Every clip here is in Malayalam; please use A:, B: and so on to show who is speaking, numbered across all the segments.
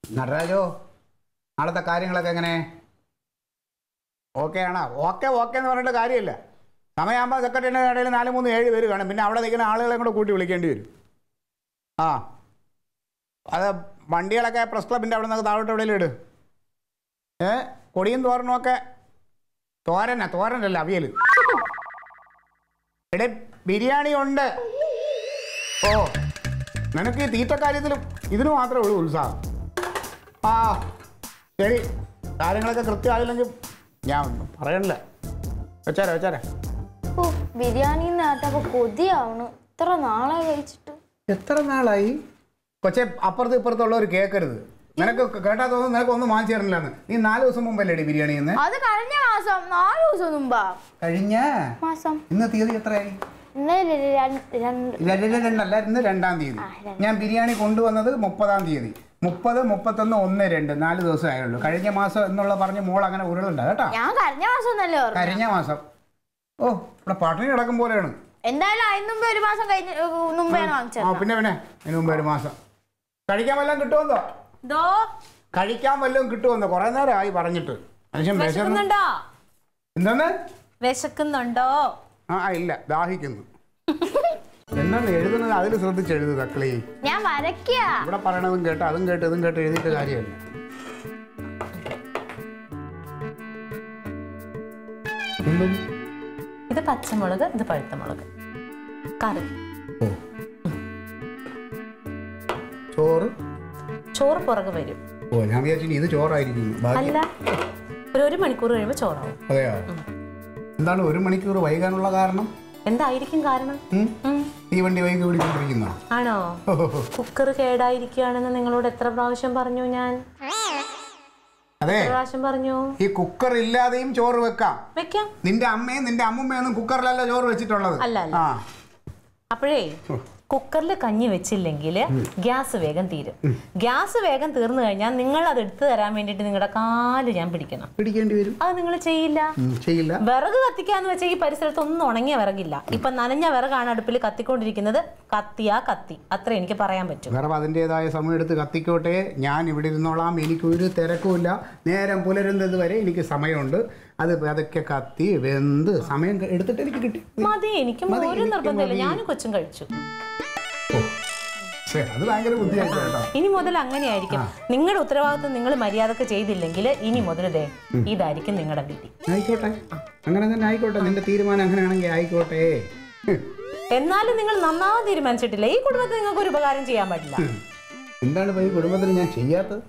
A: നടരാജോ നാളത്തെ കാര്യങ്ങളൊക്കെ എങ്ങനെ ഓക്കെ ആണോ ഓക്കെ ഓക്കെ എന്ന് പറഞ്ഞിട്ട് കാര്യമില്ല സമയമാകുമ്പോൾ സെക്രട്ടറിയുടെ ഇടയിൽ നാല് മൂന്ന് ഏഴ് പേര് കാണും പിന്നെ അവിടെ നിൽക്കുന്ന ആളുകളെ കൂടെ കൂട്ടി വിളിക്കേണ്ടി വരും ആ അത് വണ്ടികളൊക്കെ പ്രസ് ക്ലബിൻ്റെ അവിടെ നിന്ന് താഴോട്ട് എവിടെയെങ്കിലും ഇട് ഏ കൊടിയും തോരനും ഒക്കെ തോരനാ തോരനല്ല അവിയൽ എടേ ബിരിയാണി ഉണ്ട് ഓ നിനക്ക് ഈ തീറ്റ കാര്യത്തിലും ഇതിന് മാത്രമേ ഉള്ളൂ ഉത്സാഹം ആ ശരി കാര്യങ്ങളൊക്കെ കൃത്യമായില്ലെങ്കിൽ ഞാൻ പറയണില്ല വെച്ചാരാ വെച്ചാരാ
B: ഓ ബിരിയാണി കേട്ടപ്പോ കൊതിയാവണു ഇത്ര നാളെ കഴിച്ചിട്ട്
A: എത്ര നാളായി കൊച്ചെ അപ്പുറത്ത് ഇപ്പുറത്തുള്ളവർ കേൾക്കരുത് നിനക്ക് കേട്ടാ തോന്നുന്നു നിനക്ക് ഒന്നും വാങ്ങിച്ചു തരണില്ലെന്ന് നീ നാല് ദിവസം മുമ്പല്ലേ ബിരിയാണി എന്ന്
B: അത് കഴിഞ്ഞ മാസം നാല് ദിവസം മുമ്പാ
A: കഴിഞ്ഞ
B: മാസം
A: ഇന്ന് തീയതി എത്രയായി
B: ഇന്നലെ രണ്ട് രണ്ട്
A: രണ്ട് രണ്ടല്ല ഇന്ന് രണ്ടാം തീയതി ഞാൻ ബിരിയാണി കൊണ്ടുവന്നത് മുപ്പതാം തീയതി മുപ്പത് മുപ്പത്തൊന്ന് ഒന്ന് രണ്ട് നാല് ദിവസം ആയുള്ളൂ കഴിഞ്ഞ മാസം എന്നുള്ള പറഞ്ഞ് മോൾ അങ്ങനെ ഉരുളുണ്ട് കേട്ടോ
B: ഞാൻ കഴിഞ്ഞ മാസം ഒന്നല്ലേ ഓർമ്മ
A: കഴിഞ്ഞ മാസം ഓ ഇവിടെ പട്ടിണി കിടക്കും പോലെയാണ്
B: എന്തായാലും അതിന് മുമ്പ് ഒരു മാസം കഴിഞ്ഞ മുമ്പെയാണ്
A: ആ
B: വാങ്ങിച്ചത്
A: പിന്നെ പിന്നെ അതിന് മുമ്പ് ഒരു മാസം കഴിക്കാൻ വല്ലതും കിട്ടുമെന്നോ
C: ദോ
A: കഴിക്കാൻ വല്ലതും കിട്ടുമെന്നോ കുറെ നേരമായി പറഞ്ഞിട്ട് മനുഷ്യൻ വിശന്ന്
C: വിശക്കുന്നുണ്ടോ
A: എന്തെന്ന്
C: വിശക്കുന്നുണ്ടോ
A: ആ ആ, ഇല്ല ദാഹിക്കുന്നു എന്താണ് എഴുതുന്നത് അതിൽ ശ്രദ്ധിച്ച് എഴുതു തക്കളി
B: ഞാൻ വരയ്ക്കുക
A: ഇവിടെ പറയണതും കേട്ട് അതും കേട്ട് ഇതും കേട്ട് എഴുതിയിട്ട് കാര്യമല്ല എന്തും
C: ഇത് പച്ചമുളക് ഇത് പഴുത്ത മുളക് കറി
A: ഓ ചോറ്
C: ചോറ് പുറകെ വരും
A: ഓ ഞാൻ വിചാരിച്ചു ഇനി ഇത് ചോറായിരിക്കുന്നു ബാക്കി
C: അല്ല ഒരു ഒരു മണിക്കൂർ കഴിയുമ്പോൾ ചോറാവും
A: അതെയോ എന്താണ് ഒരു മണിക്കൂർ വൈകാനുള്ള കാരണം
C: എന്തായിരിക്കും കാരണം
A: ഉം?
C: ഉം.
A: തീവണ്ടി വൈകി പിടിക്കൊണ്ടിരിക്കുന്ന
C: ആണോ കുക്കർ കേടായിരിക്കുകയാണെന്ന് നിങ്ങളോട് എത്ര പ്രാവശ്യം പറഞ്ഞു ഞാൻ
A: അതെ
C: എത്ര പ്രാവശ്യം പറഞ്ഞു
A: ഈ കുക്കർ ഇല്ലാതെയും ചോറ് വെക്കാം
C: വെക്കാം
A: നിന്റെ അമ്മയും നിന്റെ അമ്മുമ്മയൊന്നും കുക്കറിലല്ല ചോറ് വെച്ചിട്ടുള്ളത്
C: അല്ല, അല്ല.
A: ആ
C: അപ്പോഴേ കുക്കറിൽ കഞ്ഞി വെച്ചില്ലെങ്കിൽ ഗ്യാസ് വേഗം തീരും ഗ്യാസ് വേഗം തീർന്നു കഴിഞ്ഞാൽ നിങ്ങൾ അത് എടുത്തു തരാൻ വേണ്ടിയിട്ട് നിങ്ങളുടെ കാല് ഞാൻ പിടിക്കണം
A: പിടിക്കേണ്ടി വരും
C: അത് നിങ്ങൾ ചെയ്യില്ല
A: ഉം, ചെയ്യില്ല
C: വിറക് കത്തിക്കാന്ന് വെച്ചാൽ ഈ പരിസരത്ത് ഒന്നും ഉണങ്ങിയ വിറകില്ല ഇപ്പൊ നനഞ്ഞ വിറകാണ് അടുപ്പിൽ കത്തിക്കൊണ്ടിരിക്കുന്നത് കത്തിയാ കത്തി അത്ര എനിക്ക് പറയാൻ പറ്റും
A: വേറെ അതിൻ്റെതായ സമയം എടുത്ത് കത്തിക്കോട്ടെ ഞാൻ ഇവിടെ ഇരുന്നോളാം എനിക്കൊരു തിരക്കുമില്ല നേരം പുലരുന്നത് വരെ എനിക്ക് സമയമുണ്ട് അത് അതൊക്കെ കത്തി വെന്ത് സമയം ക- എടുത്തിട്ട് എനിക്ക് കിട്ടി
C: മതി എനിക്ക്
A: മതി,
C: ഒരു
A: എനിക്ക്
C: നിർബന്ധമില്ല
A: മതി.
C: ഞാനും കൊച്ചും കഴിച്ചു
A: ഓ, ശ്ശേ, അത് ഭയങ്കര ബുദ്ധിയായിട്ട് കേട്ടോ
C: ഇനി മുതൽ അങ്ങനെയായിരിക്കും നിങ്ങളുടെ ഉത്തരവാദിത്വം നിങ്ങൾ മര്യാദക്ക് ചെയ്തില്ലെങ്കിൽ ഇനി മുതൽ ദേ ഇതായിരിക്കും നിങ്ങളുടെ വിധി
A: ആയിക്കോട്ടെ അങ്ങനെ തന്നെ ആയിക്കോട്ടെ നിന്റെ തീരുമാനം അങ്ങനെയാണെങ്കിൽ ആയിക്കോട്ടെ ഹ്,
C: എന്നാലും നിങ്ങൾ നന്നാവാൻ തീരുമാനിച്ചിട്ടില്ല ഈ കുടുംബത്തിൽ നിങ്ങൾക്ക് ഒരു ഉപകാരം ചെയ്യാൻ പറ്റില്ല
A: എന്താണ് ഇപ്പൊ ഈ കുടുംബത്തിൽ ഞാൻ ചെയ്യാത്തത്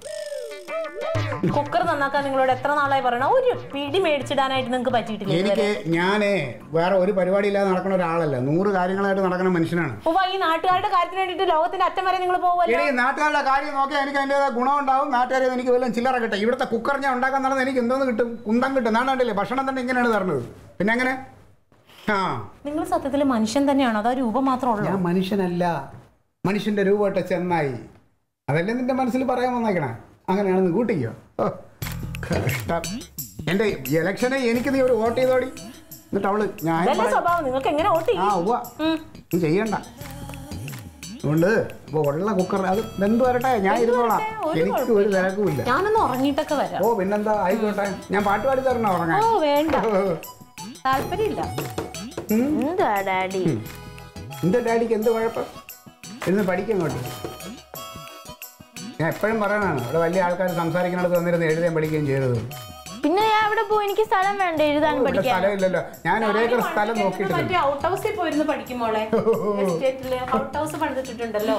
C: കുക്കർ നന്നാക്കാൻ നിങ്ങളോട് എത്ര നാളായി പറയണം ഒരു പിടി മേടിച്ചിടാനായിട്ട് നിങ്ങൾക്ക് പറ്റിയിട്ടില്ല
A: എനിക്ക് ഞാനേ വേറെ ഒരു പരിപാടിയില്ലാതെ നടക്കുന്ന ഒരാളല്ല നൂറ് കാര്യങ്ങളായിട്ട് നടക്കുന്ന മനുഷ്യനാണ്
C: ഉവ്വ, ഈ നാട്ടുകാരുടെ കാര്യത്തിന് വേണ്ടിയിട്ട് ലോകത്തിന്റെ അറ്റം വരെ നിങ്ങൾ പോവല്ലോ
A: എടീ നാട്ടുകാരുടെ കാര്യം നോക്കിയാൽ എനിക്ക് അതിൻ്റെതായ ഗുണമുണ്ടാവും നാട്ടുകാരെ എനിക്ക് വല്ലതും ചില്ലറ കിട്ടും ഇവിടുത്തെ കുക്കർ ഞാൻ ഉണ്ടാക്കാൻ നടന്നത് എനിക്ക് എന്തോന്ന് കിട്ടും കുന്തം കിട്ടും നാണ്ടാണ്ടില്ലേ ഭക്ഷണം തന്നെ ഇങ്ങനെയാണ് തരുന്നത് പിന്നെ എങ്ങനെ ആ
C: നിങ്ങൾ സത്യത്തിൽ മനുഷ്യൻ തന്നെയാണോ അതോ രൂപം മാത്രമേ ഉള്ളൂ
A: ഞാൻ മനുഷ്യനല്ല മനുഷ്യന്റെ രൂപമായിട്ട് ചെന്നായി അതല്ലേ നിന്റെ മനസ്സിൽ പറയാൻ വന്നേക്കണേ അങ്ങനെയാണെന്ന് കൂട്ടിക്കോ ഓ, കഷ്ടം എൻ്റെ ഇലക്ഷനെ എനിക്ക് നീ ഒരു വോട്ട് ചെയ്തോടി എന്നിട്ട് അവള് ഞാൻ
C: ഇതല്ലേ സ്വഭാവം നിങ്ങൾക്ക് എങ്ങനെ വോട്ട്
A: ആ
C: ചെയ്യും
A: ഉവ്വ നീ ചെയ്യണ്ട അതുകൊണ്ട് ഇപ്പൊ ഉള്ള കുക്കർ അത് വെന്ത് വരട്ടെ ഞാൻ ഇരുന്നോളാം
C: ഒരു
A: എനിക്ക് ഒരു തിരക്കുമില്ല
C: ഞാനൊന്ന് ഉറങ്ങിയിട്ടൊക്കെ വരാം
A: ഓ പിന്നെന്താ ആയിക്കോട്ടെ ഞാൻ പാട്ട് പാടി തരണോ ഉറങ്ങാൻ
C: ഓ വേണ്ട താല്പര്യമില്ല
B: എന്താ ഡാഡി
A: എന്റെ ഡാഡിക്ക് എന്ത് കുഴപ്പം ഇരുന്ന് പഠിക്കും അങ്ങോട്ട് ഞാൻ എപ്പോഴും പറയണതാണ് ഇവിടെ വലിയ ആൾക്കാർ സംസാരിക്കുന്നിടത്ത് വന്നിരുന്ന് എഴുതാൻ പഠിക്കുകയും ചെയ്തത്
B: പിന്നെ ഞാൻ അവിടെ പോയി എനിക്ക് സ്ഥലം വേണ്ട എഴുതാൻ
A: ഇവിടെ
B: പഠിക്കാൻ
A: സ്ഥലമില്ലല്ലോ ഞാൻ ഒരേക്കർ സ്ഥലം നോക്കിയിട്ടില്ല
C: മറ്റേ ഔട്ട് ഹൗസിൽ പോയിരുന്നു പഠിക്കുമ്പോളെ എസ്റ്റേറ്റില് ഔട്ട് ഹൗസ് പണിതിട്ടുണ്ടല്ലോ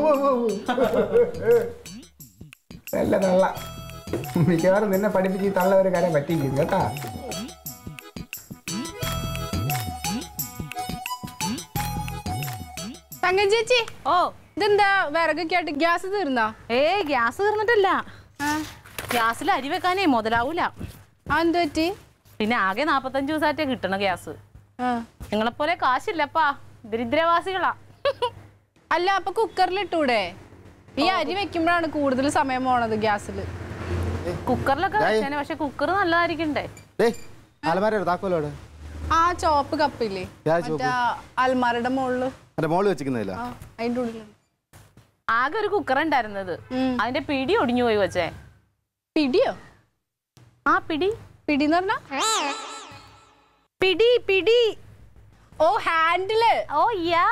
A: നല്ല തള്ള മിക്കവാറും നിന്നെ പഠിപ്പിച്ച് ഈ തള്ള ഒരു കാര്യം പറ്റിയിരിക്കും കേട്ടാ
D: തങ്കം ചേച്ചി
C: ഓ
D: ഇതെന്താ വിറകൊക്കെ ആയിട്ട് ഗ്യാസ് തീർന്നാ
C: ഏ ഗ്യാസ് തീർന്നിട്ടില്ല ഗ്യാസിൽ അരി വെക്കാനേ മുതലാവൂല
D: ആ എന്ത് പറ്റി
C: പിന്നെ ആകെ നാപ്പത്തഞ്ച് ദിവസമായിട്ടേ കിട്ടണ ഗ്യാസ്
D: ആ.
C: നിങ്ങളെപ്പോലെ കാശില്ലപ്പാ ദരിദ്രവാസികളാ
D: അല്ല അപ്പൊ കുക്കറിൽ ഇട്ടൂടെ ഈ അരി വെക്കുമ്പോഴാണ് കൂടുതൽ സമയം പോണത് ഗ്യാസിൽ
C: കുക്കറിലൊക്കെ വെച്ചേനെ പക്ഷെ കുക്കർ നല്ലതായിരിക്കണ്ടേ
E: ഡേയ് അലമാരയുടെ താക്കോലോട്
D: ആ ചോപ്പ് കപ്പില്ലേ
E: ഏതാ ചോപ്പ്?
D: മറ്റേ അൽമാരയുടെ മുകളില്
E: എൻ്റെ മോള് വെച്ചിരിക്കുന്നില്ല
D: ആ അതിന്റെ ഉള്ളിലുണ്ട്
C: ആകെ ഒരു കുക്കർ ഉണ്ടായിരുന്നത് അതിന്റെ പിടി ഒടിഞ്ഞു പോയി വെച്ചേ
D: പിടിയോ
C: ആ പിടി
D: പിടിന്ന് പറഞ്ഞാ
C: പിടി പിടി
D: ഓ ഹാൻഡില്
C: ഓ യാ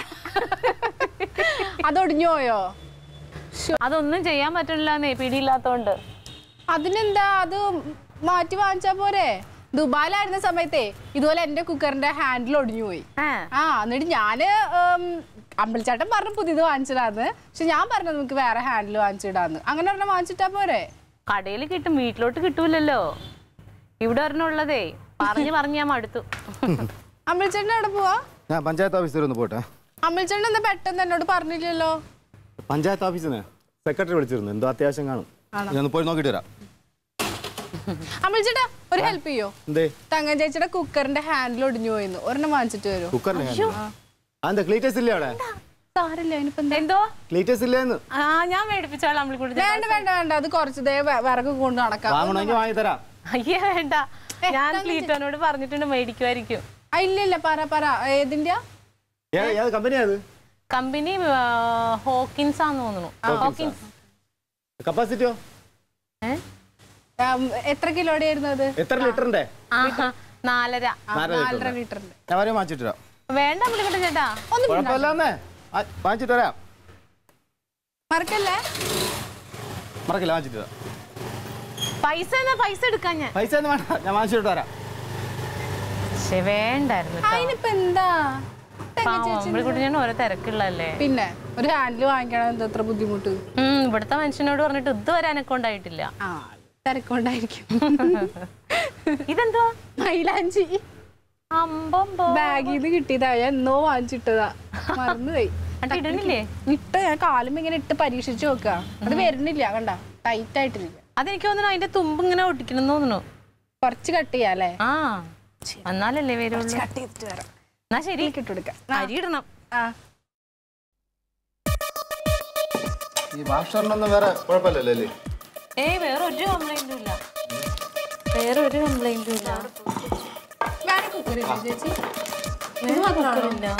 D: അതൊടിഞ്ഞു പോയോ
C: അതൊന്നും ചെയ്യാൻ പറ്റില്ലെന്നേ പിടിയില്ലാത്തോണ്ട്
D: അതിനെന്താ അത് മാറ്റി വാങ്ങിച്ചാ പോരെ ദുബായിലായിരുന്ന സമയത്തെ ഇതുപോലെ എന്റെ കുക്കറിന്റെ ഹാൻഡിൽ ഒടിഞ്ഞു പോയി
C: ആ
D: ആ എന്നിട്ട് ഞാന് ഉം, അമ്പലച്ചേട്ടൻ പറഞ്ഞു പുതിയത് വാങ്ങിച്ചിടാന്ന് പക്ഷെ ഞാൻ പറഞ്ഞു നമുക്ക് വേറെ ഹാൻഡിൽ വാങ്ങിച്ചിടാന്ന് അങ്ങനെ ഒരെണ്ണം വാങ്ങിച്ചിട്ടാ പോരെ
C: കടയിൽ കിട്ടും വീട്ടിലോട്ട് കിട്ടൂലല്ലോ ഇവിടെ ഒരെണ്ണം ഉള്ളതേ പറഞ്ഞു പറഞ്ഞു ഞാൻ മടുത്തു
D: അമ്പലച്ചേട്ടൻ എവിടെ പോവാ
E: ഞാൻ പഞ്ചായത്ത് ഓഫീസിൽ ഒന്ന് പോട്ടെ
D: അമ്പലച്ചേട്ടൻ എന്താ പെട്ടെന്ന് എന്നോട് പറഞ്ഞില്ലല്ലോ
E: പഞ്ചായത്ത് ഓഫീസിൽ നിന്ന് സെക്രട്ടറി വിളിച്ചിരുന്നു എന്തോ അത്യാവശ്യം കാണും ഞാൻ ഒന്ന് പോയി നോക്കിയിട്ട് വരാം
D: അമ്പലച്ചേട്ടാ ഒരു ഹെൽപ്പ് ചെയ്യോ
E: എന്തേ
D: തങ്ക ചേച്ചിയുടെ കുക്കറിന്റെ ഹാൻഡിൽ ഒടിഞ്ഞു പോയിന്ന് ഒരെണ്ണം വാങ്ങിച്ചിട്ട് വരും
E: കുക്കറിന് അതെന്താ ക്ലീറ്റസ് ഇല്ലേ അവിടെ
D: സാരില്ല അതിനിപ്പോ എന്താ
C: എന്തോ
E: ക്ലീറ്റസ് ഇല്ലേന്ന്
C: ആ ഞാൻ മേടിപ്പിച്ചോളാം അമ്പിളിക്കുട്ടി
D: വേണ്ട വേണ്ട വേണ്ട അത് കുറച്ച് ദേ വെ- വിറക് കൊണ്ട് നടക്കാം
E: വാങ്ങണമെങ്കിൽ വാങ്ങി തരാം
C: അയ്യേ വേണ്ട ഞാൻ ക്ലീറ്റോനോട് പറഞ്ഞിട്ടുണ്ട് മേടിക്കുമായിരിക്കും
D: ആ, ഇല്ല ഇല്ല പറ പറ ഏതിന്റെയാ
E: ഏത് ഏത് കമ്പനിയാ അത്
C: കമ്പനി ഹോക്കിൻസ് ആന്ന് തോന്നുന്നു ഹോക്കിൻസ്
E: കപ്പാസിറ്റിയോ
C: ഏ?
D: ഉം, എത്ര കിലോയുടെ ആയിരുന്നു അത്
E: എത്ര ലിറ്ററിന്റെ
C: ആഹാ, നാലര
D: ആ,
E: നാലര
D: നാലര
E: ലിറ്ററിന്റെ.
D: ലിറ്ററിന്റെ
E: ഞാൻ വരെ വാങ്ങിച്ചിട്ട് വരാം
C: വേണ്ട അമ്പിളിക്കുട്ടി ചേട്ടാ
E: കുഴപ്പമില്ലെന്നേ വാങ്ങിച്ചിട്ട് വരാം
D: മറക്കല്ലേ
E: മറക്കില്ല വാങ്ങിച്ചിട്ട് വരാം
C: പൈസ എന്നാ പൈസ എടുക്കാൻ ഞാൻ
E: പൈസ ഒന്നും വേണ്ട ഞാൻ വാങ്ങിച്ചിട്ട് വരാം
C: പക്ഷെ വേണ്ടായിരുന്നു കേട്ടോ.
D: അതിനിപ്പോ എന്താ തെങ്ങ്
C: പാവം,
D: ചേച്ചി
C: അമ്പിളിക്കുട്ടി ചേട്ടൻ ഓരോ തിരക്കുള്ളല്ലേ
D: പിന്നെ ഒരു ഹാൻഡിൽ വാങ്ങിക്കണം എന്താ അത്ര ബുദ്ധിമുട്ട്
C: ഉം, ഇവിടുത്തെ മനുഷ്യനോട് പറഞ്ഞിട്ട് ഇതുവരെ എനക്ക് ഉണ്ടായിട്ടില്ല
D: ആ തിരക്കൊണ്ടായിരിക്കും
C: ഇതെന്തുവാ
D: മൈലാഞ്ചി
C: അമ്പമ്പോ
D: ബാഗിൽ നിന്ന് കിട്ടിയതാ ഞാൻ എന്നോ വാങ്ങിച്ചിട്ടതാ മറന്നുപോയി
C: അട്ടി ഇടണില്ലേ
D: ഇട്ട് ഞാൻ കാലും ഇങ്ങനെ ഇട്ട് പരീക്ഷിച്ചു നോക്കുക അത് വരുന്നില്ല കണ്ട ടൈറ്റ് ആയിട്ടില്ല
C: അതെനിക്ക് തോന്നുന്നു അതിന്റെ തുമ്പ് ഇങ്ങനെ ഒട്ടിക്കണം എന്ന് തോന്നുന്നു
D: കുറച്ച് കട്ട് ചെയ്യാം അല്ലേ
C: ആ എന്നാലല്ലേ വരുള്ളൂ
D: കട്ട് ചെയ്തിട്ട് വരാം
C: എന്നാ ശരി
D: ഇട്ട് കൊടുക്കാം
C: അരി ഇടണം
D: ആ
E: ഈ വാഷറിനൊന്നും വേറെ കുഴപ്പമില്ലല്ലോ അല്ലേ
C: ഏയ് വേറെ ഒരു കംപ്ലൈന്റും ഇല്ല വേറെ ഒരു കംപ്ലൈന്റും ഇല്ല
D: വേറെ കുക്കറില്ല ചേച്ചി
C: കുക്കറില്ല.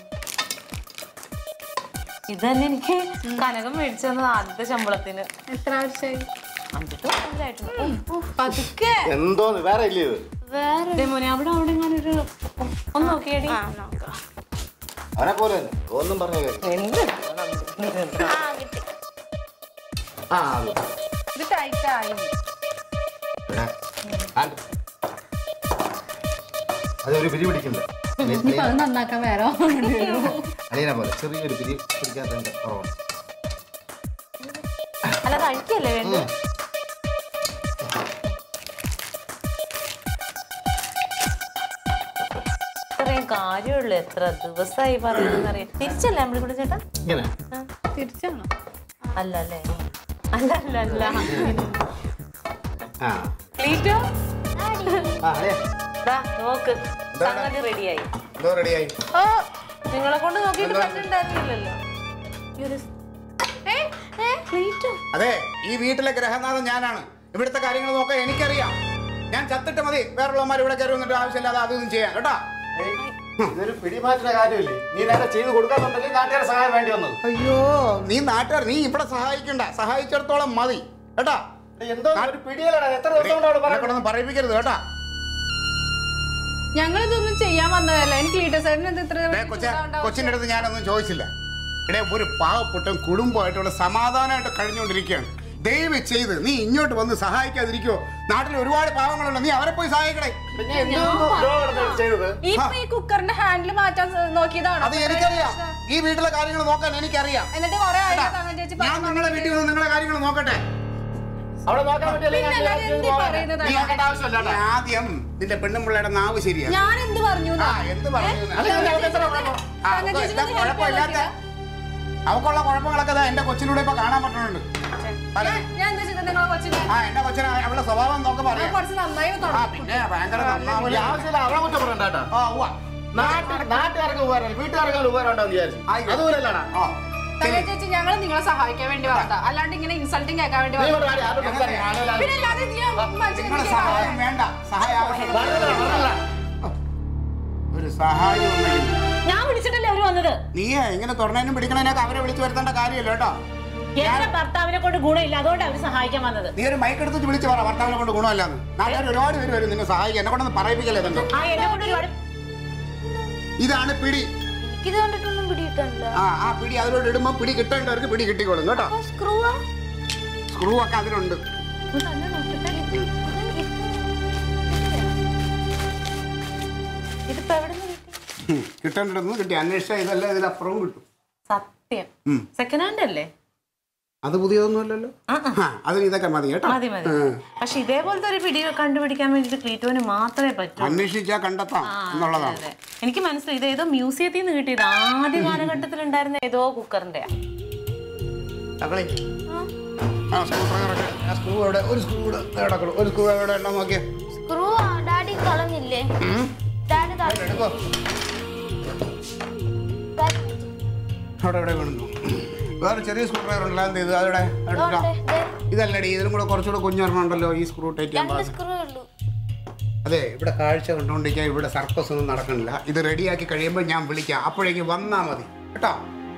C: ഇത് തന്നെ എനിക്ക് കനകം മേടിച്ചു തന്നത് ആദ്യത്തെ ശമ്പളത്തിന്
D: എത്ര ആഴ്ചയായി
C: അഞ്ചെട്ട് വർഷമായിട്ടുണ്ട്
D: പതുക്കെ
E: എന്തോന്ന് വേറെ ഇല്ലേ ഇത്
B: വേറെ
C: ദേ മോനെ അവിടെ അവിടെ ഞാനൊരു ഒന്ന് നോക്കിയേടി
B: ആ നോക്കാം
E: അവനെ പോലെ തന്നെ ഒന്നും പറഞ്ഞ കാര്യം
C: എന്ത്
B: ആ കിട്ടി
E: ആ അത്.
D: ഇത് ടൈറ്റ് ആയി
E: എടാ, ആണ്ട്. അതൊരു പിരി പിടിക്കില്ല
D: ഇനിയിപ്പോ അത് നന്നാക്കാൻ വേറെ
E: അലീന പോലെ ചെറിയൊരു പിരി പിടിക്കാത്തതിന്റെ കുറവാണ്
C: അല്ല കഴിക്കല്ലേ വേണ്ട ഇത്രയും കാര്യമുള്ളൂ എത്ര ദിവസമായി പറയുന്നറിയാം തിരിച്ചല്ലേ അമ്പിളിക്കുട്ടി ചേട്ടാ
E: ഇങ്ങനെ
D: തിരിച്ചാണോ
C: അല്ല അല്ലേ അല്ല അല്ല അല്ല
E: ആ
C: ക്ലീറ്റോ
E: ആ അളിയാ
C: ദാ നോക്ക് സംഗതി റെഡിയായി
E: എന്തോ റെഡിയായി
C: ഓ നിങ്ങളെ കൊണ്ട് നോക്കിയിട്ട് പറ്റുണ്ടായിരുന്നില്ലല്ലോ
A: അതെ ഈ വീട്ടിലെ ഗ്രഹനാഥൻ ഞാനാണ് ഇവിടുത്തെ കാര്യങ്ങൾ നോക്കാൻ എനിക്കറിയാം ഞാൻ ചത്തിട്ട് മതി വേറുള്ളവന്മാർ ഇവിടെ കയറി വന്നിട്ട് ആവശ്യമില്ലാതെ അതൊന്നും ചെയ്യാൻ കേട്ടാ
E: ഇതൊരു പിടിമാറ്റുന്ന കാര്യമില്ലേ നീ നേരെ ചെയ്ത് കൊടുക്കാന്നുണ്ടെങ്കിൽ നാട്ടുകാരെ സഹായം വേണ്ടി വന്നത്
A: അയ്യോ നീ നാട്ടുകാർ നീ ഇവിടെ സഹായിക്കണ്ട സഹായിച്ചിടത്തോളം മതി കേട്ടാ
E: എന്തോ ഒരു പിടിയല്ലടാ എത്ര ദിവസം കൊണ്ട് അവിടെ
A: എന്നെ കൊണ്ടൊന്നും പറയിപ്പിക്കരുത് കേട്ടാ
D: ഞങ്ങൾ ഇതൊന്നും ചെയ്യാൻ വന്നതല്ല എനിക്ക് ലീറ്റർ സൈഡിന് എന്ത് ഇത്ര
A: ദേ കൊച്ച കൊച്ചിൻ്റെ അടുത്ത് ഞാനൊന്നും ചോദിച്ചില്ല ഇടേ ഒരു പാവപ്പെട്ടും കുടുംബമായിട്ടുള്ള സമാധാനമായിട്ട് കഴിഞ്ഞുകൊണ്ടിരിക്കുകയാണ് ദയവ് ചെയ്ത് നീ ഇങ്ങോട്ട് വന്ന് സഹായിക്കാതിരിക്കോ നാട്ടിൽ ഒരുപാട് പാവങ്ങളുണ്ട് നീ അവരെ പോയി സഹായിക്കണേ
E: പിന്നെ എന്തോ ദ്രോഹമാണ് ചെയ്തത്
D: ഇപ്പൊ ഈ കുക്കറിന്റെ ഹാൻഡിൽ മാറ്റാൻ സ- നോക്കിയതാണോ
A: അത് എനിക്കറിയാം ഈ വീട്ടിലെ കാര്യങ്ങൾ നോക്കാൻ എനിക്കറിയാം
D: എന്നിട്ട് കൊറേ ആയില്ല തങ്ങൻ ചേച്ചി
A: ഞാൻ നിങ്ങളെ വീട്ടിൽ വന്ന് നിങ്ങളെ കാര്യങ്ങൾ നോക്കട്ടെ
E: അവിടെ നോക്കാൻ പറ്റില്ല
D: പിന്നെ അല്ലാതെ എന്ത് പറയുന്നത്
A: നീ
E: നോക്കേണ്ട ആവശ്യമില്ല
A: നീ ആദ്യം നിന്റെ പെണ്ണുമ്പിള്ളയുടെ നാവ് ശരിയാണ്
D: ഞാൻ എന്ത് പറഞ്ഞു
A: ആ എന്ത് പറഞ്ഞു
E: അത് ഞാൻ അവൾക്ക് എത്ര കുഴപ്പം?
A: ആ,
D: തങ്കച്ചി
A: അവൾക്ക്
D: ഇതിന്
A: എന്താ
D: help
A: കുഴപ്പമില്ലാത്ത അവക്കുള്ള കുഴപ്പങ്ങളൊക്കെ ദാ എന്റെ കൊച്ചിലൂടെ ഇപ്പൊ കാണാൻ പറ്റുന്നുണ്ട് പല-
D: ഞാൻ എന്താ ചെയ്തത് നിങ്ങളെ കൊച്ചിന്
A: ആ എന്റെ കൊച്ചിനെ അവളുടെ സ്വഭാവം നോക്കെ
D: ഞാൻ
A: പറയാം
D: കുറച്ച് നന്നായി
A: ആ
D: തുടങ്ങി
A: പിന്നെ ഭയങ്കര
E: ഈ
A: നന്നാവൂല.
E: ആവശ്യമില്ല അവളെ കുറ്റം പറയണ്ട കേട്ടോ
A: ആ ഉവ്വ.
E: നാട്ടിൽ നാട്ടുകാർക്ക് ഉപകാരം വീട്ടുകാർക്ക് ഉപകാരം ഉണ്ടാവും വിചാരിച്ചു
A: ആയിക്കോട്ടെ.
E: അതുപോലല്ലടാ
A: ആ
D: തങ്ങൻ ചേച്ചി ഞങ്ങൾ നിങ്ങളെ സഹായിക്കാൻ വേണ്ടി വന്നതാ അല്ലാണ്ട് ഇങ്ങനെ ഇൻസൾട്ടിങ് കേൾക്കാൻ വേണ്ടി
E: നീ
D: വന്നതാ.
E: കൊണ്ട് വാടി, ആരോടും സംസാരിക്കണ്ട. ആലോചിച്ച്
D: പിന്നെ അല്ലാതെ നീ മനുഷ്യനെ
A: നിങ്ങളുടെ
D: ഇങ്ങനെ
A: സഹായം വേണ്ട സഹായം ആവശ്യമില്ല
E: വരണ്ട, വരണ്ട.
A: ഒരു സഹായം ഉണ്ടെങ്കിൽ
C: ഞാൻ വിളിച്ചിട്ടല്ലേ അവര് വന്നത്
A: നീയേ ഇങ്ങനെ തുറന്നതിനും പിടിക്കണതിനൊക്കെ അവരെ വിളിച്ചു വരുത്തേണ്ട കാര്യമില്ല കേട്ടോ
C: എന്റെ ഭർത്താവിനെ കൊണ്ട് ഗുണമില്ല അതുകൊണ്ട് അവര് സഹായിക്കാൻ വന്നത്
A: നീ ഒരു മൈക്ക് എടുത്തിട്ട് വിളിച്ചു പറ ഭർത്താവിനെ കൊണ്ട് ഗുണമല്ലാന്ന് നാട്ടുകാർ ഒരുപാട് പേര് വരും നിന്നെ സഹായിക്കാൻ എന്നെ കൊണ്ടൊന്ന് പറയിപ്പിക്കല്ലേ ഇതെന്തോ
C: ആ എന്നെ കൊണ്ട് ഒരുപാട്
A: ഇതാണ് പിടി
B: എനിക്കിത് കണ്ടിട്ടൊന്നും പിടിയിട്ടില്ല
A: ആ ആ പിടി അതിലോട്ട് ഇടുമ്പോ പിടി കിട്ടേണ്ടവർക്ക് പിടി കിട്ടിക്കോളും കേട്ടോ
B: സ്ക്രൂ
A: സ്ക്രൂ ഒക്കെ അതിലുണ്ട്
C: ഇതിപ്പോ എവിടെ നിന്ന് കിട്ടി
A: ഉം. കിട്ടേണ്ടിടന്ന് കിട്ടി അന്വേഷിച്ചാൽ ഇതല്ല ഇതിലപ്പുറവും കിട്ടും
C: സത്യം
A: ഉം.
C: സെക്കൻഡ് ഹാൻഡ് അല്ലേ
A: അത് പുതിയതൊന്നുമല്ലല്ലോ
C: ആ, ആ.
A: ആ അതിന് ഇതൊക്കെ മതി കേട്ടോ
C: മതി മതി പക്ഷെ ഇതേപോലത്തെ ഒരു പിടി കണ്ടുപിടിക്കാൻ വേണ്ടിട്ട് ക്ലീറ്റോന് മാത്രമേ പറ്റൂ
A: അന്വേഷിച്ചാൽ കണ്ടെത്താം
C: ആ,
A: എന്നുള്ളതാണ്
C: അതെ, അതെ. എനിക്ക് മനസ്സിലായി ഇത് ഏതോ മ്യൂസിയത്തിൽ നിന്ന് കിട്ടിയത് ആദ്യ കാലഘട്ടത്തിൽ ഉണ്ടായിരുന്ന ഏതോ കുക്കറിന്റെ
A: തകളി ആ സ്ക്രൂ ഡ്രൈവറൊക്കെ ആ സ്ക്രൂ അവിടെ ഒരു സ്ക്രൂ കൂടെ കിടക്കണം ഒരു സ്ക്രൂ എവിടെ ഉണ്ടോ നോക്കിയേ
B: സ്ക്രൂ ഡാഡി കളഞ്ഞില്ലേ ഡാഡി കളഞ്ഞു
A: എടുക്കോ അവിടെ എവിടെ വേണമെന്നു വേറെ ചെറിയ സ്ക്രൂ ഡ്രൈവർ ഉണ്ടല്ലോ എന്ത് ചെയ്തു അതവിടെ എടുക്കാം ഇതല്ലടി ഇതിലും കൂടെ കുറച്ചുകൂടെ കുഞ്ഞൊരെണ്ണം ഉണ്ടല്ലോ ഈ സ്ക്രൂ ടൈറ്റ് ചെയ്യാൻ
B: രണ്ട്
A: പാടില്ല
B: സ്ക്രൂ ഉള്ളൂ
A: അതെ ഇവിടെ കാഴ്ച കണ്ടുകൊണ്ടിരിക്കാൻ ഇവിടെ സർക്കസ് ഒന്നും നടക്കണില്ല ഇത് റെഡിയാക്കി കഴിയുമ്പോൾ ഞാൻ വിളിക്കാം അപ്പോഴേക്ക് വന്നാ മതി കേട്ടോ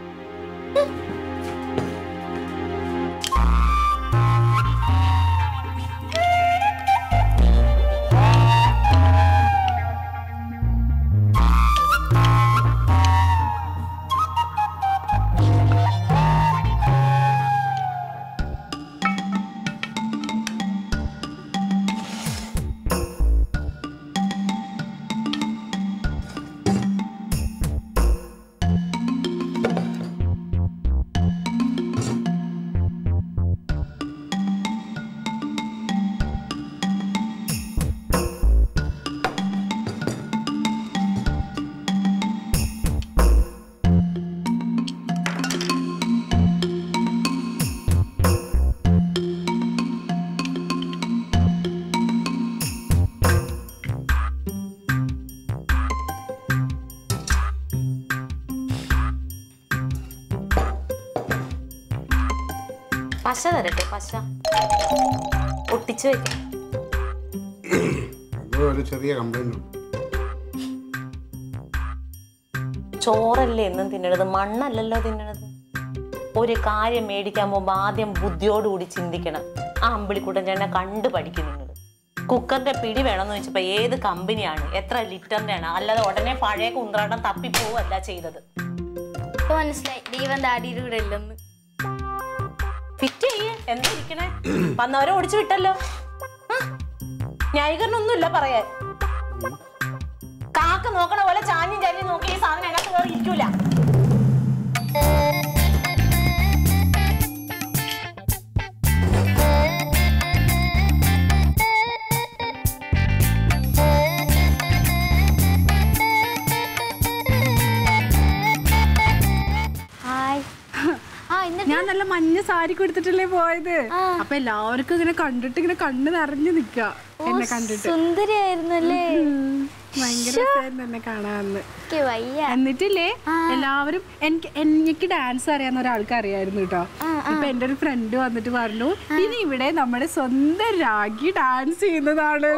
C: പശ തരട്ടെ പശ ഒട്ടിച്ചു വെക്കാം
A: ഇത് ഒരു ചെറിയ കംപ്ലൈന്റ് ഉണ്ട്
C: ചോറല്ലേ എന്നും തിന്നണത് മണ്ണല്ലല്ലോ തിന്നണത് ഒരു കാര്യം മേടിക്കാൻ പോകുമ്പോൾ ആദ്യം ബുദ്ധിയോടുകൂടി ചിന്തിക്കണം ആ അമ്പിളിക്കൂട്ടൻ ചേട്ടനെ കണ്ടു പഠിക്കും നിങ്ങൾ കുക്കറിന്റെ പിടി വേണമെന്ന് വെച്ചപ്പോ ഏത് കമ്പനിയാണ് എത്ര ലിറ്ററിന്റെ ആണ് അല്ലാതെ ഉടനെ പഴയ കുന്ത്രാട്ടം തപ്പിപ്പോവല്ല ചെയ്തത്
B: ഇപ്പൊ മനസ്സിലായി ദൈവം ഡാഡിയുടെ കൂടെ ഇല്ലെന്ന്
C: ഫിറ്റ് ചെയ്യേ എന്താ ഇരിക്കണേ വന്നവരെ ഓടിച്ചു വിട്ടല്ലോ ആ, ന്യായീകരണമൊന്നുമില്ല പറയാൻ കാക്ക നോക്കണ പോലെ ചാഞ്ഞും ചാഞ്ഞും നോക്കി ഈ സാധനം അതിനകത്ത് കയറി ഇരിക്കൂല
B: ഹായ് ആ എന്നിട്ട്
D: ഞാൻ നല്ല മഞ്ഞ സാരി കൊടുത്തിട്ടല്ലേ പോയത് അപ്പൊ എല്ലാവർക്കും ഇങ്ങനെ കണ്ടിട്ട് ഇങ്ങനെ കണ്ണ് നിറഞ്ഞു നിക്ക എന്നെ കണ്ടിട്ട്
B: സുന്ദരിയായിരുന്നല്ലേ
D: ഭയങ്കര രസമായിരുന്നു എന്നെ കാണാന്ന്
B: എനിക്ക് വയ്യ
D: എന്നിട്ടില്ലേ എല്ലാവരും എനിക്ക് എനിക്ക് ഡാൻസ് അറിയാവുന്ന ഒരാൾക്ക് അറിയായിരുന്നു കേട്ടോ ഇപ്പൊ എന്റെ ഒരു ഫ്രണ്ട് വന്നിട്ട് പറഞ്ഞു ഇനി ഇവിടെ നമ്മുടെ സ്വന്തം രാഗി ഡാൻസ് ചെയ്യുന്നതാണ്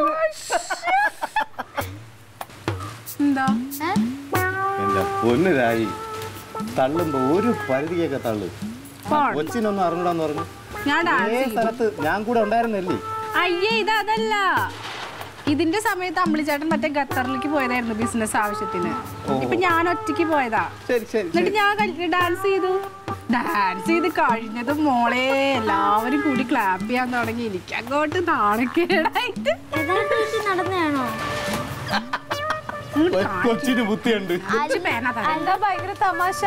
D: എന്താ
B: ഏ?
E: എന്റെ പൊന്നിരായി തള്ളുമ്പോ ഒരു പരിധിയൊക്കെ തള്ളു
D: പോൺ.
E: കൊച്ചിനൊന്നും അറിഞ്ഞൂടാന്ന് പറഞ്ഞു
D: ഞാൻ ഡാൻസ്
E: ഏ സ്ഥലത്ത് ഞാൻ കൂടെ ഉണ്ടായിരുന്നല്ലേ
D: അയ്യേ ഇതല്ല ഇതിന്റെ സമയത്ത് അമ്പിളിച്ചേട്ടൻ മറ്റേ ഖത്തറിലേക്ക് പോയതായിരുന്നു ബിസിനസ് ആവശ്യത്തിന് ഇപ്പൊ ഞാൻ ഒറ്റയ്ക്ക് പോയതാ
E: ശരി ശരി
D: എന്നിട്ട് ഞാൻ ഡാൻസ് ചെയ്തു ഡാൻസ് ചെയ്ത് കഴിഞ്ഞതും മോളെ എല്ലാവരും കൂടി ക്ലാപ്പ് ചെയ്യാൻ തുടങ്ങി എനിക്ക് അങ്ങോട്ട് നാണക്കേടായിട്ട്
B: യഥാർത്ഥ വീട്ടിൽ നടന്നതാണോ
D: അങ്ങോട്ട്
E: കൊ- കൊച്ചിന് ബുദ്ധിയുണ്ട്
D: കാണിച്ച് പേന തരാം.
B: എന്താ ഭയങ്കര തമാശ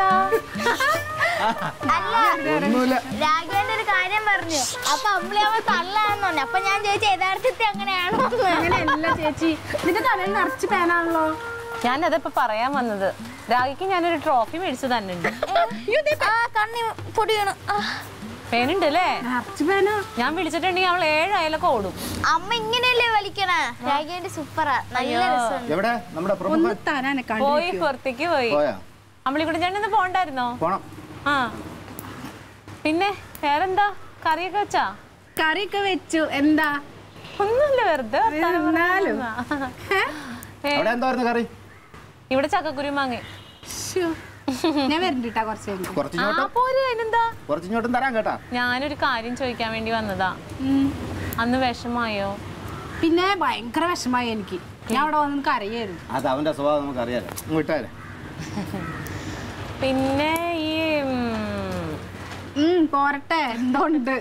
B: അല്ല രാഘവേന്റെ ഒരു കാര്യം പറഞ്ഞു അപ്പൊ അമ്പിളിയാവുമ്പോ തള്ളാന്ന് പറഞ്ഞു അപ്പൊ ഞാൻ ചോദിച്ചു യഥാർത്ഥത്തിൽ അങ്ങനെയാണോ എന്ന്.
D: അങ്ങനെയല്ല ചേച്ചി നിന്റെ തലയിൽ നിറച്ച് പേനാണല്ലോ
C: ഞാൻ അതപ്പോ പറയാൻ വന്നത് രാഗിക്ക് ഞാനൊരു ട്രോഫി മേടിച്ചു തന്നെ ഉണ്ട്
B: ആ കണ്ണി പൊടി വീണു ആ,
C: പേനുണ്ട് അല്ലേ
D: നിറച്ച് പേന
C: ഞാൻ വിളിച്ചിട്ടുണ്ടെങ്കിൽ അവൾ ഏഴ് അയലൊക്കെ ഓടും
B: അമ്മ ഇങ്ങനെയല്ലേ വലിക്കണേ രാഘവേന്റെ സൂപ്പറാ നല്ല രസമുണ്ട്
E: എവിടെ നമ്മുടെ പ്രഭു
D: ഒന്ന് തരാനെ
C: പോയി
D: കണ്ടു
C: പുറത്തേക്ക് പോയി
E: പോയാ
C: അമ്പിളിക്കുട്ടി ചേട്ടൻ ഇന്ന് പോണ്ടായിരുന്നോ
E: പോണം
C: ആ പിന്നെ വേറെന്താ കറിയൊക്കെ വെച്ചാ
D: കറിയൊക്കെ വെച്ചു എന്താ
C: ഒന്നുമില്ല വെറുതെ വർത്താനം
D: എന്നാലും.
C: പറഞ്ഞതാ. ഏ,
E: അവിടെ എന്തായിരുന്നു കറി
C: ഇവിടെ ചക്കക്കുരു മാങ്ങ
D: ശ്ശോ. ഞാൻ വരുന്നുണ്ട് കേട്ടാ കുറച്ച് കഴിഞ്ഞിട്ട്
E: കുറച്ചിങ്ങോട്ടും
C: പോര് അതിനെന്താ
E: കുറച്ചിങ്ങോട്ടും തരാൻ കേട്ടാ
C: ഞാനൊരു കാര്യം ചോദിക്കാൻ വേണ്ടി വന്നതാ
D: ഉം.
C: അന്ന് വിഷമായോ
D: പിന്നെ ഭയങ്കര വിഷമായി എനിക്ക് ഞാൻ അവിടെ വന്ന് കരയായിരുന്നു
E: അത് അവന്റെ സ്വഭാവം നമുക്ക് അറിയാലോ വിട്ടാലേ
C: പിന്നെ ഈ ഉം,
D: ഉം, പോരട്ടെ എന്തോ ഉണ്ട്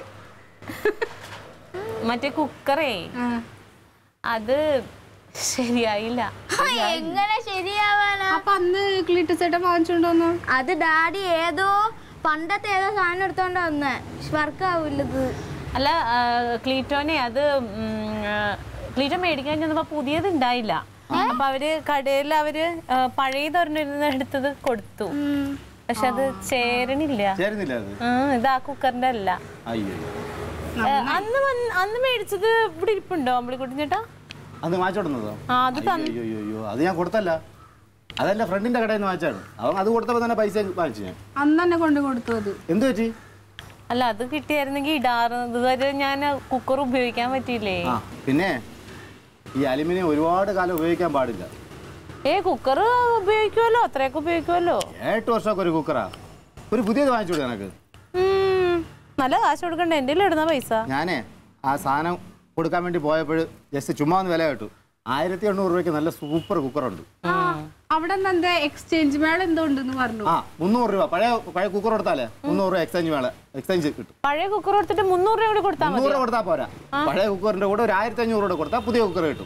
C: മറ്റേ കുക്കറേ
D: ആ.
C: അത് ശരിയായില്ല
B: എങ്ങനെ ശരിയാവാനാ
D: അപ്പൊ അന്ന് ക്ലീറ്റ് ചേട്ടൻ വാങ്ങിച്ചോണ്ട് വന്നു
B: അത് ഡാഡി ഏതോ പണ്ടത്തെ ഏതോ സാധനം എടുത്തോണ്ട് വന്നേ വർക്ക് ആവില്ലത്
C: അല്ല ആ, ക്ലീറ്റോനെ അത് ഉം, ആ, ക്ലീറ്റോ മേടിക്കാൻ ചെന്നപ്പോ പുതിയത് ഉണ്ടായില്ല അപ്പൊ അവര് കടയിൽ അവര് ആ, പഴയതൊരെണ്ണം എടുത്തത് കൊടുത്തു പക്ഷെ അത് ചേരണില്ല
E: ചേരുന്നില്ല അത്
C: ആ, ഇത് ആ കുക്കറിന്റെ അല്ല
E: അയ്യോ
C: ഏ, അന്ന് വന്ന്- അന്ന് മേടിച്ചത് ഇവിടെ ഇരിപ്പുണ്ടോ അമ്പളിക്കുട്ടി ചേട്ടാ
E: അന്ന് വാങ്ങിച്ചോടുന്നതോ
C: ആ അത് തന്നു
E: അയ്യോ അയ്യോ അയ്യോ അത് ഞാൻ കൊടുത്തല്ല അതെന്റെ ഫ്രണ്ടിന്റെ കടയിൽ നിന്ന് വാങ്ങിച്ചാണ് അവൻ അത് കൊടുത്തപ്പോൾ തന്നെ പൈസ വാങ്ങിച്ചു ഞാൻ
D: അന്ന് തന്നെ കൊണ്ട് കൊടുത്തു അത്
E: എന്ത് പറ്റി
C: അല്ല അത് കിട്ടിയായിരുന്നെങ്കിൽ ഇടാറുന്നത് ഇതുവരെ ഞാൻ കുക്കർ ഉപയോഗിക്കാൻ പറ്റിയില്ലേ
E: ആ പിന്നെ ഈ അലുമിനിയം ഒരുപാട് കാലം ഉപയോഗിക്കാൻ പാടില്ല
C: ഏ കുക്കർ ഉപയോഗിക്കുമല്ലോ അത്രയൊക്കെ ഉപയോഗിക്കുമല്ലോ
E: എട്ട് വർഷമൊക്കെ ഒരു കുക്കറാ ഒരു പുതിയത് വാങ്ങിച്ചു കൊടുക്കാം എനക്ക്
C: ഉം, നല്ല കാശ് കൊടുക്കണ്ട എൻ്റെ ഇടുന്ന പൈസ
E: ഞാനേ ആ സാധനം കൊടുക്കാൻ വേണ്ടി പോയപ്പോൾ ജസ്റ്റ് ചുമ്മാ ഒന്ന് വില കേട്ടു ആയിരത്തി എണ്ണൂറ് രൂപയ്ക്ക് നല്ല സൂപ്പർ കുക്കറുണ്ട്
D: അവിടെ നിന്ന് എന്താ എക്സ്ചേഞ്ച് മേള എന്തോ ഉണ്ടെന്ന് പറഞ്ഞു
E: ആ മുന്നൂറ് രൂപ പഴയ പഴയ കുക്കർ കൊടുത്താലേ മുന്നൂറ് രൂപ എക്സ്ചേഞ്ച് വേള എക്സ്ചേഞ്ച് കിട്ടും
C: പഴയ കുക്കർ കൊടുത്തിട്ട് മുന്നൂറ് രൂപ കൂടി കൊടുത്താൽ മതി
E: മുന്നൂറ് രൂപ കൊടുത്താൽ പോരാ പഴയ കുക്കറിന്റെ കൂടെ ഒരു ആയിരത്തി അഞ്ഞൂറ് രൂപ കൊടുത്താൽ പുതിയ കുക്കർ കിട്ടും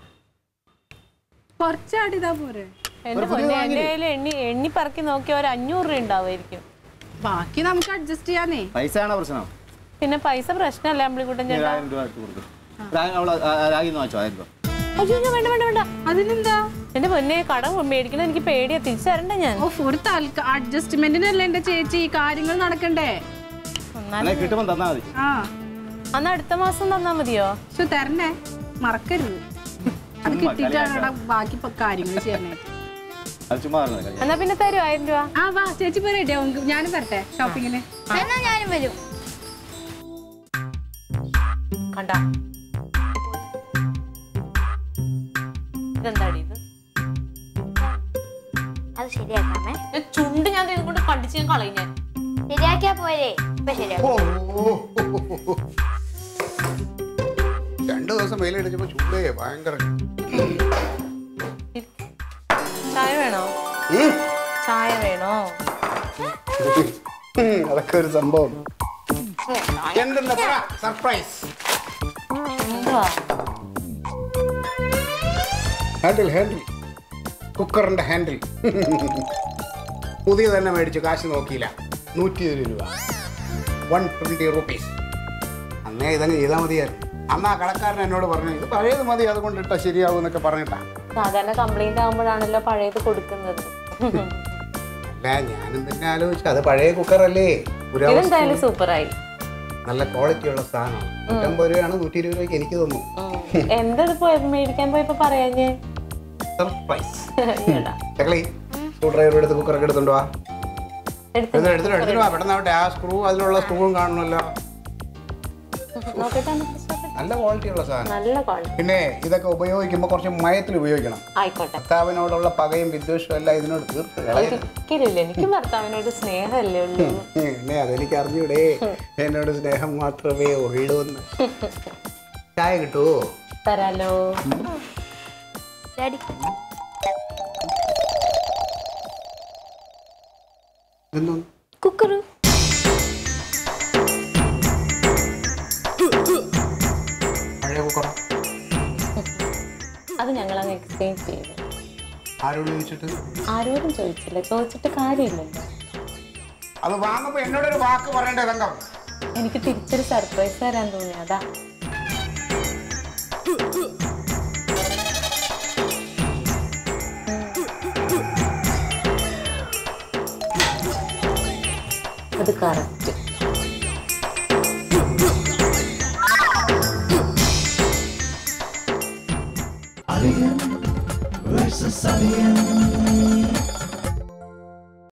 D: കുറച്ചാടിതാ പോരെ
C: എന്റെ പൊന്നെ എൻ്റെ കയ്യിൽ എണ്ണി എണ്ണി പറക്കി നോക്കിയ ഒരു അഞ്ഞൂറ് രൂപ ഉണ്ടാവുമായിരിക്കും
D: ബാക്കി നമുക്ക് അഡ്ജസ്റ്റ് ചെയ്യാനേ
E: പൈസയാണോ പ്രശ്നം
C: പിന്നെ പൈസ പ്രശ്നമല്ല അമ്പിളിക്കുട്ടൻ
E: ഒരു
C: ചേട്ടാ
E: ആയിരം രൂപ എടുത്ത് കൊടുക്കും രാ- അവള് ആ- ആ രാഗി ഒന്ന് വാങ്ങിച്ചോ ആയിരം രൂപ
C: അയ്യോ അയ്യോ, വേണ്ട വേണ്ട വേണ്ട
D: അതിനെന്താ
C: എന്റെ പൊന്നെ കടം മേടിക്കുന്നത് എനിക്ക് പേടിയാ തിരിച്ചു തരണ്ട ഞാൻ
D: ഓ ഒരു തൽക്ക അഡ്ജസ്റ്റ്മെന്റിനല്ലേ എന്റെ ചേച്ചി കാര്യങ്ങൾ നടക്കണ്ടേ
C: എന്നാലും
E: അല്ലെ കിട്ടുമ്പോൾ തന്നാൽ മതി
D: ആ
C: അന്ന് അടുത്ത മാസം തന്നാ മതിയോ
D: പക്ഷെ തരണേ മറക്കരുത് അത് കിട്ടിയിട്ടാണ് ഇവിടെ ബാക്കി ഇപ്പൊ കാര്യങ്ങൾ ചെയ്യണേ
E: അത് ചുമ്മാ പറഞ്ഞതല്ലേ.
C: എന്നാ പിന്നെ തരൂ ആയിരം രൂപ
D: ആ വാ ചേച്ചി പോയി റെഡി ആവും ഞാനും വരട്ടെ ഷോപ്പിങ്ങിന്
B: എന്നാ ഞാനും വരും
C: കണ്ട ഇതെന്താടി ഇത്
B: അത് ശരിയാക്കാമേ
C: ഇത് ചുണ്ട് ഞാൻ ഇത് കൊണ്ട് കണ്ടിച്ച് ഞാൻ കളയും ഞാൻ
B: ശരിയാക്കിയാ പോരെ ഇപ്പൊ ശരിയാക്കാം
A: രണ്ടു ദിവസം വെയിലടിച്ചപ്പോ ചൂടേ ഭയങ്കര
C: ഇരിക്ക്. ചായ വേണോ ചായ വേണോ
A: ഉം, അതൊക്കെ ഒരു സംഭവം എന്തെന്ന് പറ സർപ്രൈസ്
C: എന്തുവാ
A: ഹാൻഡിൽ ഹാൻഡിൽ കുക്കറിന്റെ ഹാൻഡിൽ പുതിയ തന്നെ മേടിച്ചു കാശ് നോക്കിയില്ല നൂറ്റി ഇരുപത് രൂപ വൺ ട്വൻറ്റി റുപ്പീസ് അന്നേ ഇതങ്ങ് ചെയ്താൽ മതിയായിരുന്നു അന്ന് ആ കടക്കാരൻ എന്നോട് പറഞ്ഞു ഇത് പഴയത് മതി അതുകൊണ്ട് ഇട്ടാ ശരിയാവും എന്നൊക്കെ പറഞ്ഞിട്ടാ
C: സാധാരണ കംപ്ലൈന്റ് ആകുമ്പോഴാണല്ലോ പഴയത് കൊടുക്കുന്നത്
A: അല്ല ഞാനും തന്നെ ആലോചിച്ചു അത് പഴയ കുക്കറല്ലേ പുരാവസ്തു
C: ഇതെന്തായാലും സൂപ്പറായി
A: നല്ല ക്വാളിറ്റി ഉള്ള സാധനമാണ് നൂറ്റമ്പത് രൂപയാണ് നൂറ്റി ഇരുപത് രൂപയ്ക്ക് എനിക്ക് തോന്നുന്നു
C: എന്തത് പോയത് മേടിക്കാൻ പോയപ്പോ പറയാഞ്ഞേ
A: സർപ്രൈസ്
C: ഈയെടാ.
A: ചക്കളി സ്ക്രൂ ഡ്രൈവർ എടുത്ത് കുക്കറൊക്കെ എടുത്തോണ്ട് വാ
C: എടുത്ത്
A: എടുത്തിട്ട് എടുത്തിട്ട് എടുത്തിട്ട് വാ പെട്ടെന്ന് ആവട്ടെ ആ സ്ക്രൂ അതിലുള്ള സ്ക്രൂവും കാണണമല്ലോ
C: നോക്കട്ടെ ഒന്ന് നോക്കട്ടെ.
A: നല്ല ക്വാളിറ്റി ഉള്ള സാധനം
C: നല്ല ക്വാളിറ്റി
A: പിന്നെ ഇതൊക്കെ ഉപയോഗിക്കുമ്പോൾ കുറച്ച് മയത്തിൽ ഉപയോഗിക്കണം
C: ആയിക്കോട്ടെ
A: ഭർത്താവിനോടുള്ള പകയും വിദ്വേഷവും എല്ലാം ഇതിനോട് തീർത്ത് കളയരുത്
C: ഒരിക്കലില്ല എനിക്ക് ഭർത്താവിനോട് സ്നേഹമല്ലേ ഉള്ളൂ
A: പിന്നെ അതെനിക്ക് അറിഞ്ഞൂടെ എന്നോട് സ്നേഹം മാത്രമേ ഉള്ളൂ എന്ന് ചായ കിട്ടുമോ
C: തരാലോ
B: ഡാഡി
A: എന്തോ
B: കുക്കറ്
A: പഴയ കുക്കറ
C: അത് ഞങ്ങൾ അങ്ങ് എക്സ്ചേഞ്ച് ചെയ്തു
A: ആരോട് ചോദിച്ചിട്ട്
C: ആരോടും ചോദിച്ചില്ല ചോദിച്ചിട്ട് കാര്യമില്ലല്ലോ
A: അത് വാങ്ങുമ്പോൾ എന്നോടൊരു വാക്ക് പറയണ്ടേ തങ്കം
C: എനിക്ക് തിരിച്ചൊരു സർപ്രൈസ് തരാൻ തോന്നി അതാ അത് കറക്റ്റ്